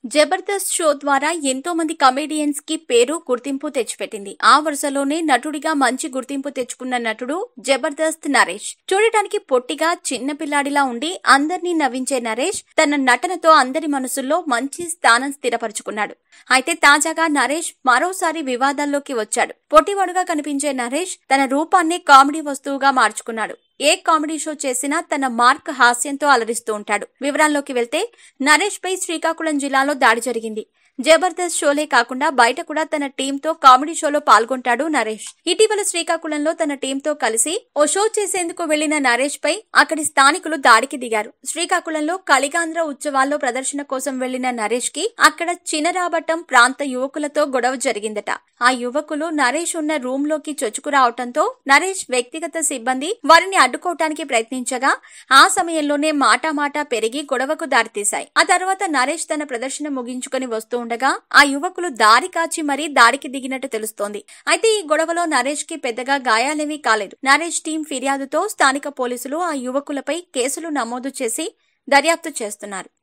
Jabardasth show ద్వారా ఎంతో మంది కమేడియన్స్ కి పేరు గుర్తింపు తెచ్చిపెట్టింది ఆ వరుసలోనే నటుడిగా మంచి గుర్తింపు తెచ్చుకున్న నటుడు జబర్దస్త్ నరేష్ చూడటానికి పొట్టిగా చిన్న పిల్లాడిలా ఉండి అందర్నీ నవ్వించే నరేష్ తన నటనతో అందరి మనసుల్లో మంచి స్థానం స్థిరపరుచుకున్నాడు అయితే తాజాగా నరేష్ మరోసారి వివాదాల్లోకి వచ్చాడు పొట్టివాడుగా కనిపించే నరేష్ తన రూపాన్ని కామెడీ వస్తువుగా మార్చుకున్నాడు ఏ కామెడీ షో చేసినా తన మార్క్ హాస్యంతో అలరిస్తూ ఉంటాడు వివరాల్లోకి వెళ్తే నరేష్ పై శ్రీకాకుళం జిల్లాలో దాడి జరిగింది జబర్దస్త్ షోలే కాకుండా బయట కూడా తన టీంతో కామెడీ షోలో పాల్గొంటాడు నరేష్ ఇటీవల శ్రీకాకుళంలో తన టీంతో కలిసి ఓ షో చేసేందుకు వెళ్లిన నరేష్ పై అక్కడి స్థానికులు దాడికి దిగారు శ్రీకాకుళంలో కలిగాంధ్ర ఉత్సవాల్లో ప్రదర్శన కోసం వెళ్లిన నరేష్ కి అక్కడ చినరాబట్టం ప్రాంత యువకులతో గొడవ జరిగిందట ఆ యువకులు నరేష్ ఉన్న రూమ్ లోకి చొచ్చుకు రావటంతో నరేష్ వ్యక్తిగత సిబ్బంది వారిని అడ్డుకోవటానికి ప్రయత్నించగా ఆ సమయంలోనే మాటామాటా పెరిగి గొడవకు దారితీశాయి ఆ తర్వాత నరేష్ తన ప్రదర్శన ముగించుకొని వస్తూ ఉండగా ఆ యువకులు దారి కాచి మరీ దాడికి దిగినట్టు తెలుస్తోంది అయితే ఈ గొడవలో నరేష్ కి పెద్దగా గాయాలేమీ కాలేదు నరేష్ టీం ఫిర్యాదుతో స్థానిక పోలీసులు ఆ యువకులపై కేసులు నమోదు చేసి దర్యాప్తు చేస్తున్నారు